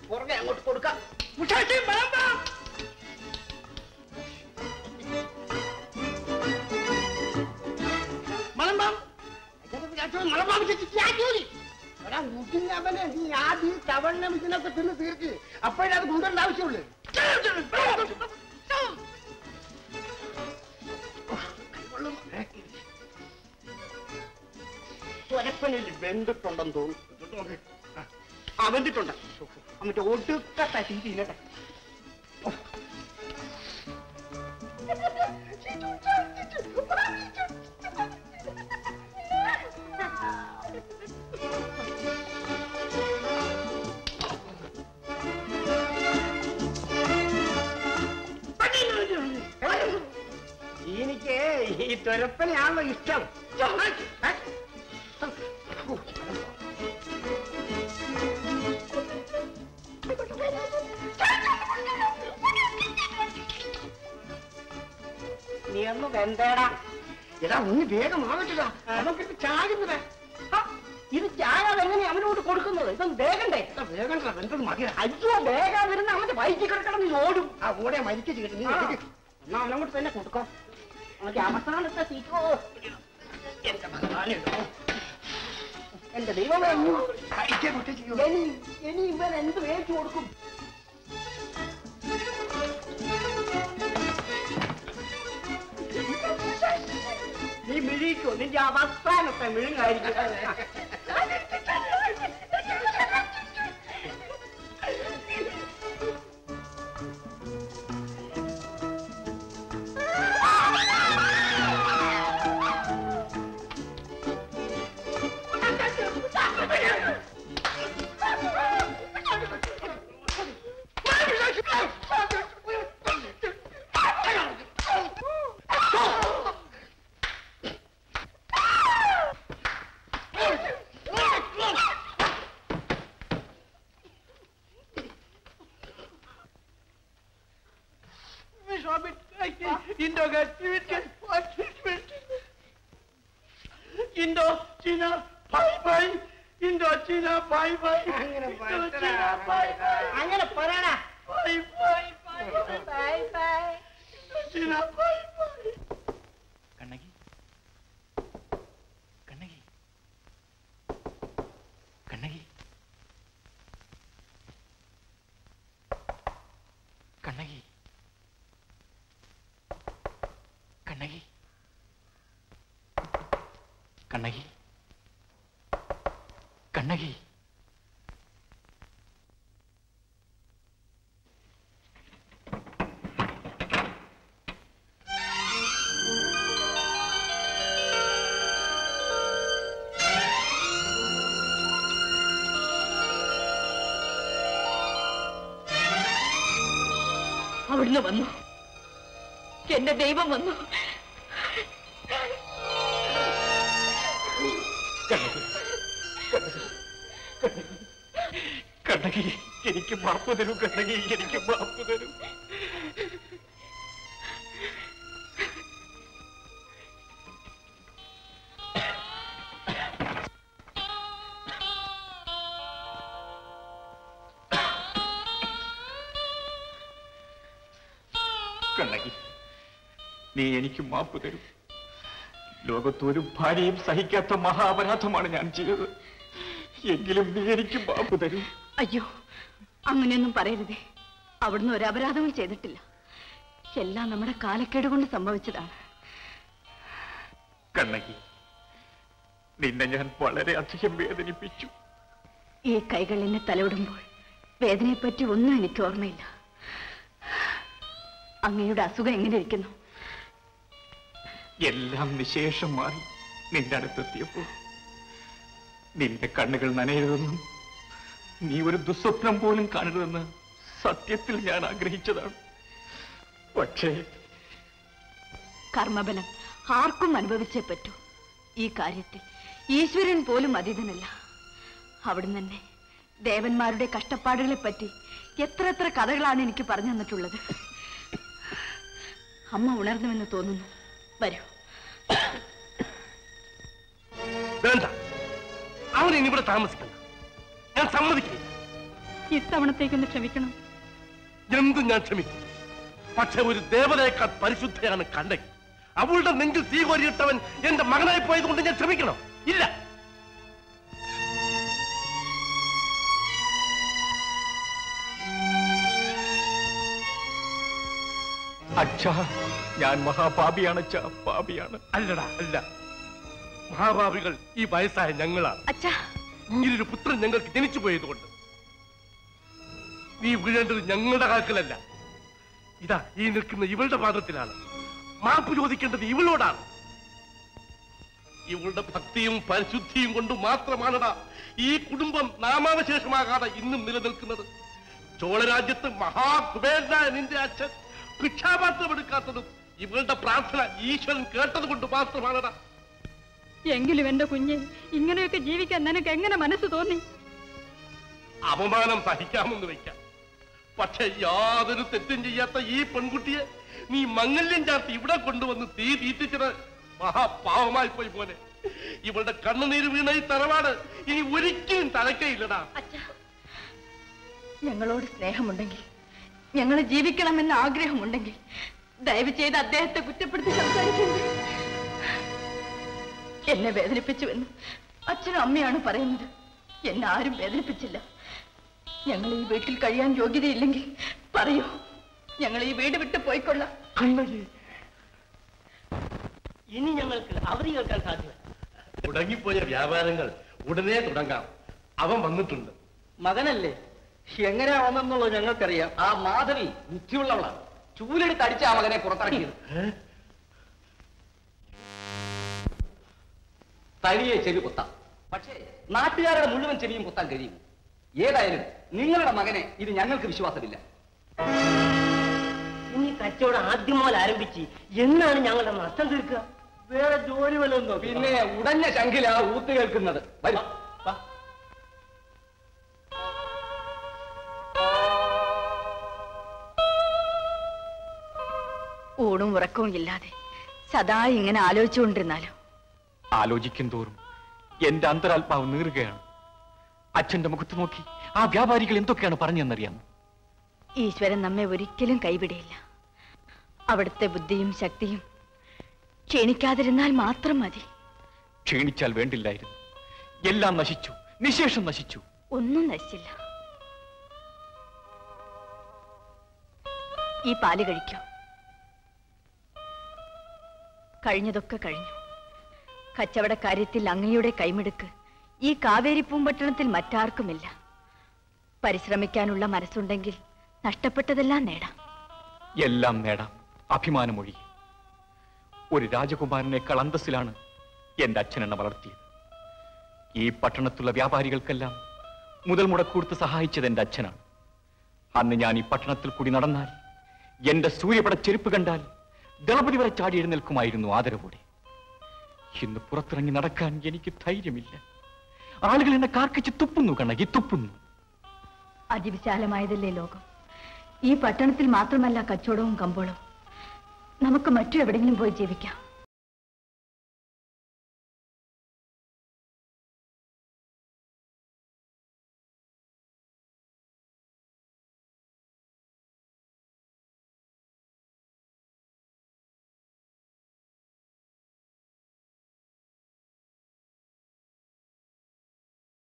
പുറകെ അങ്ങോട്ട് കൊടുക്കാം മുട്ടാച്ചി വിളമ്പാം മലമ്പാം മലമ്പാം എടാ മുട്ടിഞ്ഞവനെ നീ ആദ്യം തവണ്ണ ഇതിനൊക്കെ തിന്ന് തീർക്ക് അപ്പോഴേ അത് കൊണ്ടുവരേണ്ട ആവശ്യമുള്ളൂ സ്വരപ്പനിൽ വെന്തിട്ടുണ്ടെന്ന് തോന്നുന്നു ആ വെന്തിട്ടുണ്ട് എന്നിട്ട് ഒടുക്കത്തെ തീ തിന്നട്ടെ എനിക്ക് ഈ തുരപ്പനെയാണല്ലോ ഇഷ്ടം നീ ഒന്ന് വെന്തേടാ എടാ ഒന്ന് വേഗം ആവട്ടില്ല നമുക്കിത് ചാകുന്നത് ഇത് ചാകാതെ എങ്ങനെ അവനോട് കൊടുക്കുന്നത് ഇതൊന്നും വേഗണ്ടേ വേഗണ്ട വെന്തത് മതി അയ്യോ വേഗം വരുന്ന അവന്റെ വയറ്റിൽ കിടക്കണം നീ ഓടും ആ ഓടെ മരിച്ചു കിട്ടും നീ എടുക്ക്. എന്നാ അവനങ്ങോട്ട് തന്നെ കൊടുക്കാം അവന്റെ അവസാനത്തെ സീറ്റോ എന്റെ ഭഗവാനെ എന്റെ ദൈവമേ ഇനി ഇനി ഇവൻ എന്ത് വേച്ചു കൊടുക്കും നീ മിഴിക്കോ നിന്റെ അവസാനത്തെ മിഴുങ്ങായിരിക്കും ഇന്തോ ചീന ബൈ ബൈ ഇന്തോ ചീന ബൈ ബൈ അങ്ങനെ ഇന്തോ ചീന ബൈ ബൈ അങ്ങനെ പറയടാ bye bye bye bye bye ഇന്തോ ചീന ബൈ ബൈ കണ്ണകി കണ്ണകി കണ്ണകി കണ്ണകി കണ്ണകി കണ്ണകി കണ്ണകി അവിടുന്ന് വന്നു എന്റെ ദൈവം വന്നു കണ്ണകി എനിക്ക് മാപ്പ് തരൂ കണ്ണകി എനിക്ക് മാപ്പ് തരൂ കണ്ണകി നീ എനിക്ക് മാപ്പ് തരൂ ലോകത്തൊരു ഭാര്യയും സഹിക്കാത്ത മഹാപരാധമാണ് ഞാൻ ചെയ്തത് എങ്കിലും നീ എനിക്ക് മാപ്പ് തരൂ അയ്യോ അങ്ങനെയൊന്നും പറയരുതേ അവിടുന്ന് ഒരു അപരാധവും ചെയ്തിട്ടില്ല എല്ലാം നമ്മുടെ കാലക്കേട് കൊണ്ട് സംഭവിച്ചതാണ് കണ്ണകി നിന്നെ ഞാൻ വളരെ അധികം വേദനിപ്പിച്ചു ഈ കൈകൾ എന്നെ തലവിടുമ്പോൾ വേദനയെപ്പറ്റി ഒന്നും എനിക്ക് ഓർമ്മയില്ല അങ്ങയുടെ അസുഖം എങ്ങനെ ഇരിക്കുന്നു എല്ലാം നിശേഷം മാറി നിന്റെ അടുത്തെത്തിയപ്പോൾ നിന്റെ കണ്ണുകൾ നനയരുതെന്നും നീ ഒരു ദുസ്വപ്നം പോലും കാണരുതെന്ന് സത്യത്തിൽ ഞാൻ ആഗ്രഹിച്ചതാണ് പക്ഷേ കർമ്മബലം ആർക്കും അനുഭവിച്ചേ പറ്റൂ ഈ കാര്യത്തിൽ ഈശ്വരൻ പോലും അതീതനല്ല അവിടുന്ന് തന്നെ ദേവന്മാരുടെ കഷ്ടപ്പാടുകളെ പറ്റി എത്ര എത്ര കഥകളാണ് എനിക്ക് പറഞ്ഞു തന്നിട്ടുള്ളത് അമ്മ ഉണർന്നുവെന്ന് തോന്നുന്നു വരൂ വേണ്ട അവൻ ഇനി ഇവിടെ താമസിക്കണ്ട ഞാൻ സമ്മതിക്കില്ല ഇത്തവണത്തേക്കൊന്ന് ക്ഷമിക്കണം എന്തും ഞാൻ ക്ഷമിക്കും പക്ഷെ ഒരു ദേവതയേക്കാൾ പരിശുദ്ധയാണ് കണ്ടകി അവളുടെ നെഞ്ചിൽ തീ കോരിയിട്ടവൻ എന്റെ മകനായി പോയത് കൊണ്ട് ഞാൻ ക്ഷമിക്കണം ഇല്ല അച്ഛാ ഞാൻ മഹാപാപിയാണ് അച്ഛാ പാപിയാണ് അല്ലടാ അല്ല മഹാഭാവികൾ ഈ വയസ്സായ ഞങ്ങളാണ് അച്ഛാ ഇങ്ങനൊരു പുത്രൻ ഞങ്ങൾക്ക് ജനിച്ചു പോയതുകൊണ്ട് നീ വീഴേണ്ടത് ഞങ്ങളുടെ കാക്കലല്ല ഇതാ ഈ നിൽക്കുന്ന ഇവളുടെ പാദത്തിലാണ് മാപ്പ് ചോദിക്കേണ്ടത് ഇവളോടാണ് ഇവളുടെ ഭക്തിയും പരിശുദ്ധിയും കൊണ്ട് മാത്രമാണടാ ഈ കുടുംബം നാമാവശേഷമാകാതെ ഇന്നും നിലനിൽക്കുന്നത് ചോളരാജ്യത്ത് മഹാകുബേരനായ നിന്റെ അച്ഛൻ ഭിക്ഷാപാത്രം എടുക്കാത്തതും ഇവളുടെ പ്രാർത്ഥന ഈശ്വരൻ കേട്ടത് കൊണ്ട് മാത്രമാണടാ എങ്കിലും എന്റെ കുഞ്ഞെ ഇങ്ങനെയൊക്കെ ജീവിക്കാൻ നിനക്ക് എങ്ങനെ മനസ്സ് തോന്നി അപമാനം സഹിക്കാമെന്ന് വെക്കാം പക്ഷെ യാതൊരു തെറ്റും ചെയ്യാത്ത ഈ പെൺകുട്ടിയെ നീ മംഗല്യം ചാർത്തി ഇവിടെ കൊണ്ടുവന്ന് തീ തീറ്റിച്ചത് മഹാപാവമായി പോയി പോലെ ഇവളുടെ കണ്ണുനീര് വീണ ഈ തറവാട് ഇനി ഒരിക്കലും തലക്കയില്ലടാ അച്ഛാ ഞങ്ങളോട് സ്നേഹമുണ്ടെങ്കിൽ ഞങ്ങൾ ജീവിക്കണമെന്ന് ആഗ്രഹമുണ്ടെങ്കിൽ ദയവ് ചെയ്ത് അദ്ദേഹത്തെ കുറ്റപ്പെടുത്തി സംസാരിക്കരുത് എന്നെ വേദനിപ്പിച്ചുവെന്ന് അച്ഛനും അമ്മയാണ് പറയുന്നത് എന്നെ ആരും വേദനിപ്പിച്ചില്ല ഞങ്ങൾ ഈ വീട്ടിൽ കഴിയാൻ യോഗ്യതയില്ലെങ്കിൽ പറയൂ ഞങ്ങൾ ഈ വീട് വിട്ട് പോയിക്കൊള്ളാം ഇനി ഞങ്ങൾക്ക് അവധി കേൾക്കാൻ സാധ്യമല്ല തുടങ്ങിപ്പോയ വ്യാപാരങ്ങൾ ഉടനെ തുടങ്ങാം അവൻ വന്നിട്ടുണ്ട് മകനല്ലേ എങ്ങനെയാ വന്നെന്നുള്ളത് ഞങ്ങൾക്കറിയാം ആ മാധവി ബുദ്ധിയുള്ളവളാണ് ചൂലെടുത്ത് അടിച്ച ആ മകനെ പുറത്തിറക്കിയത് തനിയെ ചെവി കുത്താം പക്ഷേ നാട്ടുകാരുടെ മുഴുവൻ ചെവിയും കുത്താൻ കഴിയും ഏതായാലും നിങ്ങളുടെ മകനെ ഇത് ഞങ്ങൾക്ക് വിശ്വാസമില്ല ഇനി കച്ചവടം ആദ്യം മുതൽ ആരംഭിച്ച് എന്നാണ് ഞങ്ങളുടെ നഷ്ടം തീർക്കുക വേറെ ജോലി വല്ലതും പിന്നെ ഉടഞ്ഞ ശങ്കില ഊത്ത് കേൾക്കുന്നത് വരും ഊണും ഉറക്കവും ഇല്ലാതെ സദാ ഇങ്ങനെ ആലോചിച്ചുകൊണ്ടിരുന്നാലോ ആലോചിക്കും തോറും എന്റെ അന്തരാത്മാവ് നീറുകയാണ് അച്ഛന്റെ മുഖത്ത് നോക്കി ആ വ്യാപാരികൾ എന്തൊക്കെയാണ് പറഞ്ഞെന്നറിയാമോ ഈശ്വരൻ നമ്മെ ഒരിക്കലും കൈവിടിയില്ല അവിടുത്തെ ബുദ്ധിയും ശക്തിയും ക്ഷീണിക്കാതിരുന്നാൽ മാത്രം മതി ക്ഷീണിച്ചാൽ വേണ്ടില്ലായിരുന്നു എല്ലാം നശിച്ചു നിശേഷം നശിച്ചു ഒന്നും നശിച്ചില്ല ഈ പാല് കഴിക്കൂ കഴിഞ്ഞതൊക്കെ കഴിഞ്ഞു കച്ചവടക്കാര്യത്തിൽ അങ്ങയുടെ കൈമെടുക്ക് ഈ കാവേരി പൂമ്പട്ടണത്തിൽ മറ്റാർക്കുമില്ല പരിശ്രമിക്കാനുള്ള മനസ്സുണ്ടെങ്കിൽ നഷ്ടപ്പെട്ടതെല്ലാം നേടാം എല്ലാം നേടാം അഭിമാനമൊഴി ഒരു രാജകുമാരനേക്കാൾ അന്തസ്സിലാണ് എന്റെ അച്ഛൻ എന്നെ വളർത്തിയത് ഈ പട്ടണത്തുള്ള വ്യാപാരികൾക്കെല്ലാം മുതൽ മുടക്കൊടുത്ത് സഹായിച്ചത് എന്റെ അച്ഛനാണ് അന്ന് ഞാൻ ഈ പട്ടണത്തിൽ കൂടി നടന്നാൽ എന്റെ സൂര്യപട ചെരുപ്പ് കണ്ടാൽ ദളപതി വരെ ചാടി എഴുന്നേൽക്കുമായിരുന്നു ആദരവോടെ ഇന്ന് പുറത്തിറങ്ങി നടക്കാൻ എനിക്ക് ധൈര്യമില്ല ആളുകൾ എന്നെ കാർക്കിച്ച് തുപ്പുന്നു കണ്ണകി തുപ്പുന്നു അതിവിശാലമായതല്ലേ ലോകം ഈ പട്ടണത്തിൽ മാത്രമല്ല കച്ചവടവും കമ്പോളവും നമുക്ക് മറ്റു എവിടെയെങ്കിലും പോയി ജീവിക്കാം